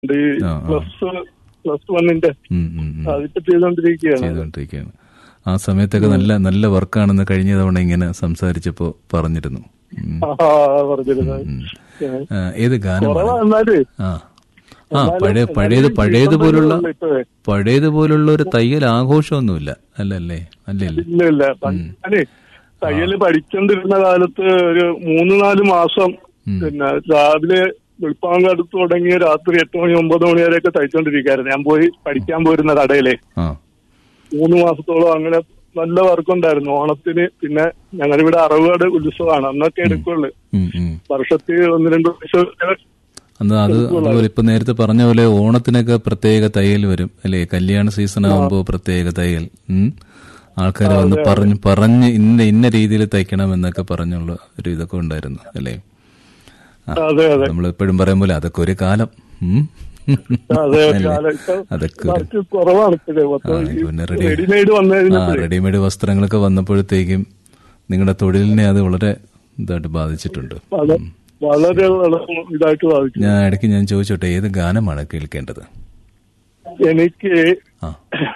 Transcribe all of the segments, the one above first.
ഈ ആ, ആ. പ്ലസ് പ്ലസ് വണ്ണിന്റെ ഉം, ഉം, ഉം. അതിപ്പോ ചെയ്തോണ്ടിരിക്കുകയാണ് ചെയ്തുകൊണ്ടിരിക്കുകയാണ് ആ സമയത്തൊക്കെ നല്ല നല്ല വർക്കാണെന്ന് കഴിഞ്ഞ തവണ ഇങ്ങനെ സംസാരിച്ചപ്പോ പറഞ്ഞിരുന്നു ഉം, ആ പറഞ്ഞിരുന്നത് ഉം. ആ, ഏത് ഗാനമാണ് കുറവാ എന്നാല് ആ ആ പഴയ പഴയത് പഴയതുപോലുള്ള ഇപ്പഴേ. പഴയതുപോലുള്ള ഒരു തയ്യൽ ആഘോഷമൊന്നുമില്ല അല്ലല്ലേ അല്ലല്ലേ ഇല്ല ഇല്ല ഞാനേ തയ്യല് പഠിച്ചോണ്ടിരുന്ന കാലത്ത് ഒരു മൂന്ന് നാല് മാസം പിന്നെ രാവിലെ വെളുപ്പാങ്കടുത്ത് തുടങ്ങിയ രാത്രി എട്ട് മണി ഒമ്പത് മണി വരെയൊക്കെ തയ്ച്ചോണ്ടിരിക്കായിരുന്നു ഞാൻ പോയി പഠിക്കാൻ പോയിരുന്ന കടയിലെ ആ മൂന്ന് മാസത്തോളം അങ്ങനെ നല്ല വർക്കുണ്ടായിരുന്നു ഓണത്തിന് പിന്നെ ഞങ്ങളിവിടെ അറവുകാട് ഉത്സവമാണ് അന്നൊക്കെ എടുക്കുള്ളു ഉം, ഉം. വർഷത്തിൽ ഒന്ന് രണ്ട് ഉത്സവം അന്ന് അത് അതുപോലെ ഇപ്പൊ നേരത്തെ പറഞ്ഞ പോലെ ഓണത്തിനൊക്കെ പ്രത്യേക തയ്യൽ വരും അല്ലേ കല്യാണ സീസൺ ആകുമ്പോൾ പ്രത്യേക തയ്യൽ ആൾക്കാർ വന്ന് പറഞ്ഞ് പറഞ്ഞ് ഇന്ന ഇന്ന രീതിയിൽ തയ്ക്കണം എന്നൊക്കെ പറഞ്ഞുള്ള ഒരു ഇതൊക്കെ ഉണ്ടായിരുന്നു അല്ലേ അതെ അതെ നമ്മൾ എപ്പോഴും പറയും പോലെ അതൊക്കെ ഒരു കാലം ഉം. അതെ അല്ലേ? കാലം ഇപ്പൊ അതൊക്കെ ഒരു വർക്ക് കുറവാണ് ഇപ്പോഴേ മൊത്തം ആ, ഈ പിന്നെ റെഡി- റെഡിമെയ്ഡ് വന്നു ആ കഴിഞ്ഞപ്പോഴേ റെഡിമെയ്ഡ് വസ്ത്രങ്ങളൊക്കെ വന്നപ്പോഴത്തേക്കും നിങ്ങളുടെ തൊഴിലിനെ അത് വളരെ ഇതായിട്ട് ബാധിച്ചിട്ടുണ്ട് അത് വളരെ വളരെ ഇതായിട്ട് ബാധിച്ചു ഞാൻ ഇടയ്ക്ക് ഞാൻ ചോദിച്ചോട്ടെ ഏത് ഗാനമാണ് കേൾക്കേണ്ടത് എനിക്ക് ആ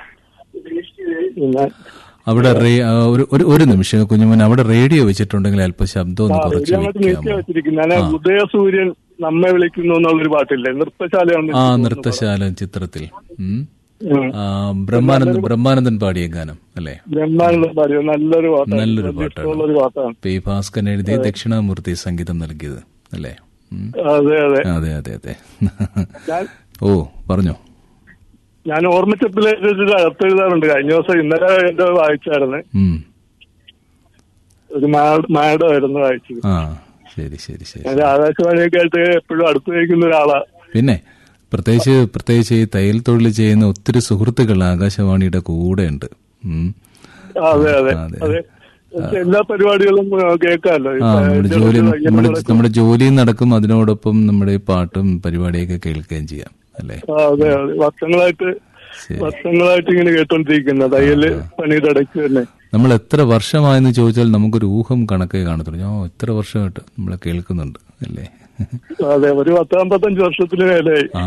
പിന്നെ അവിടെ റേ- ആ, ഒരു ഒരു ഒരു നിമിഷം കുഞ്ഞുമോൻ അവിടെ റേഡിയോ വെച്ചിട്ടുണ്ടെങ്കിൽ അല്പം ശബ്ദം ഒന്ന് കുറച്ച് അങ്ങോട്ട് നീക്കി വെക്കാമോ വെച്ചിരിക്കുന്നു ഞാൻ ഉദയസൂര്യൻ നമ്മെ വിളിക്കുന്നു എന്നുള്ളൊരു പാട്ടില്ലേ നൃത്തശാലയാണ് ആ നൃത്തശാല ചിത്രത്തിൽ ഉം. ഉം. ആ, ബ്രഹ്മാനന്ദൻ ബ്രഹ്മാനന്ദൻ പാടിയ ഗാനം അല്ലേ ബ്രഹ്മാനന്ദം പാടിയ നല്ലൊരു പാട്ടാണ് നല്ലൊരു വലിയ പാട്ടാണ്. ഇഷ്ടമുള്ളൊരു പാട്ടാണ് പി ഭാസ്കരൻ എഴുതി ദക്ഷിണാമൂർത്തി സംഗീതം നൽകിയത് അല്ലേ ഉം. അതെ അതെ അതെ അതെ അതെ ഞാൻ ഓ പറഞ്ഞോ ഞാൻ ഓർമ്മച്ചപ്പിലേക്ക് ഒരു അകത്ത് എഴുതാറുണ്ട് കഴിഞ്ഞ ദിവസം ഇന്നലെ എന്റെ വായിച്ചായിരുന്നു ഉം. ഒരു മാഡം ആയിരുന്നു വായിച്ചത് ആ ശരി ശരി ശരി ഞാൻ ആകാശവാണിയൊക്കെ ആയിട്ട് എപ്പോഴും അടുത്ത് വയ്ക്കുന്ന ഒരാളാ പിന്നെ പ്രത്യേകിച്ച് പ്രത്യേകിച്ച് ഈ തയ്യൽ തൊഴിൽ ചെയ്യുന്ന ഒത്തിരി സുഹൃത്തുക്കൾ ആകാശവാണിയുടെ കൂടെ ഉണ്ട് ഉം. അതെ അതെ അതെ. അതെ പക്ഷെ എല്ലാ പരിപാടികളും ആ, കേൾക്കാമല്ലോ ആ നമ്മുടെ ജോലി നമ്മുടെ നമ്മുടെ ജോലിയും നടക്കും അതിനോടൊപ്പം നമ്മുടെ ഈ പാട്ടും പരിപാടിയൊക്കെ കേൾക്കുകയും ചെയ്യാം അല്ലേ ആ, അതെ അതെ വർഷങ്ങളായിട്ട് ശരി വർഷങ്ങളായിട്ട് ഇങ്ങനെ കേട്ടോണ്ടിരിക്കുന്ന തയ്യല് പണിയുടെ ഇടയ്ക്ക് തന്നെ നമ്മൾ എത്ര വർഷമായെന്ന് ചോദിച്ചാൽ നമുക്കൊരു ഊഹം കണക്കേ കാണത്തുള്ളൂ ഓ ഇത്ര വർഷമായിട്ട് നമ്മളെ കേൾക്കുന്നുണ്ട് അല്ലേ അതെ ഒരു പത്തമ്പത്തഞ്ച് വർഷത്തിന് മേലെയായി ആ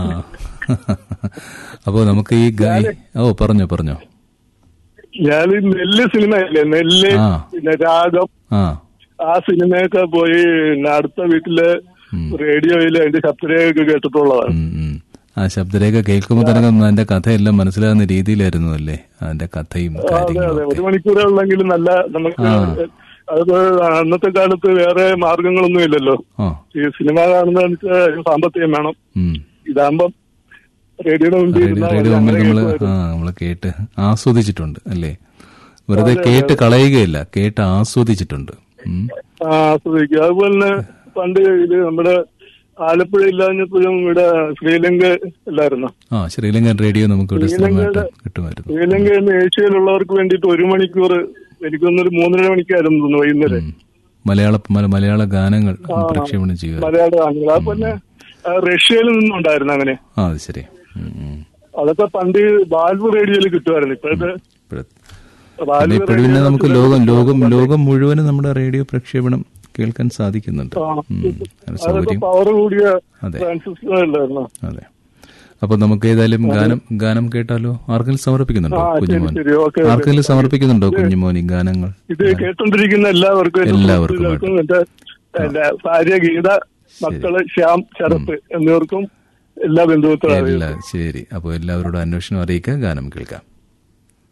അപ്പോ നമുക്ക് ഈ ഗായി ഓ പറഞ്ഞോ പറഞ്ഞോ ഞാൻ ഈ നെല്ല് സിനിമയില്ലേ നെല്ല് ആ. പിന്നെ രാഗം ആ ആ സിനിമയൊക്കെ പോയി പിന്നെ അടുത്ത വീട്ടില് റേഡിയോയിൽ അതിന്റെ ശബ്ദരേഖയൊക്കെ കേട്ടിട്ടുള്ളതാണ് ഉം, ഉം. ആ ശബ്ദരേഖ കേൾക്കുമ്പോൾ തന്നെ അതിന്റെ കഥയെല്ലാം മനസ്സിലാകുന്ന രീതിയിലായിരുന്നു അല്ലേ അതിന്റെ കഥയും അതെ കാര്യങ്ങളും അതെ ഒരു മണിക്കൂറേ ഉള്ളെങ്കിലും നല്ല നമുക്ക് അത് അന്നത്തെ കാലത്ത് വേറെ മാർഗങ്ങളൊന്നും ഇല്ലല്ലോ ആ ഈ സിനിമ കാണുന്നതെന്ന് വെച്ചാൽ സാമ്പത്തികം വേണം ഉം. ഇതാകുമ്പം റേഡിയോയുടെ മുമ്പിൽ റേഡിയോ ഇരുന്നാ റേഡിയോ മതി. നമ്മൾ അങ്ങനെ നമ്മള് കേൾക്കുമായിരുന്നു. ആ നമ്മള് കേട്ട് ആസ്വദിച്ചിട്ടുണ്ട് അല്ലേ വെറുതെ കേട്ട് കളയുകയില്ല കേട്ട് ആസ്വദിച്ചിട്ടുണ്ട് ഉം. ആ ആസ്വദിക്കുക അതുപോലെ തന്നെ പണ്ട് ഇത് നമ്മുടെ ആലപ്പുഴ ഇല്ലാഞ്ഞപ്പോഴും ഇവിടെ ശ്രീലങ്ക ഇല്ലായിരുന്നു ആ ശ്രീലങ്കൻ റേഡിയോ നമുക്ക് ഇവിടെ സ്ഥിരമായിട്ട് ശ്രീലങ്കയുടെ- കിട്ടുമായിരുന്നു ശ്രീലങ്കയിൽ നിന്ന് ഏഷ്യയിലുള്ളവർക്ക് വേണ്ടിയിട്ട് ഒരു മണിക്കൂർ എനിക്കൊന്നൊരു മൂന്നര മണിക്കായിരുന്നു തോന്നുന്നു വൈകുന്നേരം ഉം. മലയാള മല- മലയാള ഗാനങ്ങൾ പ്രക്ഷേപണം ചെയ്യുക മലയാള ഗാനങ്ങൾ അതുപോലെ തന്നെ ആ, റഷ്യയിൽ നിന്നുണ്ടായിരുന്നു അങ്ങനെ ആ അത് ശരി ഉം, ഉം. അതൊക്കെ പണ്ട് ബാൽവ് റേഡിയോയിൽ കിട്ടുമായിരുന്നു ഇപ്പോഴത്തെ ഇപ്പഴ- പിന്നെ ബാൽവ് ഇപ്പോഴും പിന്നെ നമുക്ക് ലോകം ലോകം ലോകം മുഴുവനും നമ്മുടെ റേഡിയോ പ്രക്ഷേപണം കേൾക്കാൻ സാധിക്കുന്നുണ്ട് ഉം. അതിന് അതൊക്കെ സൗകര്യം പവർ കൂടിയ അതെ. ട്രാൻസിസ്റ്റർ അല്ലായിരുന്നു അതെ അപ്പൊ നമുക്ക് ഏതായാലും ഗാനം ഗാനം കേട്ടാലോ ആർക്കെങ്കിലും സമർപ്പിക്കുന്നുണ്ടോ ആ ശരി കുഞ്ഞുമോൻ ശരി ഓക്കെ ആർക്കെങ്കിലും സമർപ്പിക്കുന്നുണ്ടോ കുഞ്ഞുമോൻ ഈ ഗാനങ്ങൾ ഇത് കേട്ടോണ്ടിരിക്കുന്ന എല്ലാവർക്കും എന്റെ എല്ലാവർക്കും സുഹൃത്തുക്കൾക്കും എന്റെ എന്റെ ഭാര്യ ഗീത മക്കള് ശ്യാം ശരത്ത് എന്നിവർക്കും എല്ലാ ബന്ധുക്കളും അറിയാം എല്ലാ ശരി അപ്പോൾ എല്ലാവരോടും അന്വേഷണം അറിയിക്കാൻ ഗാനം കേൾക്കാം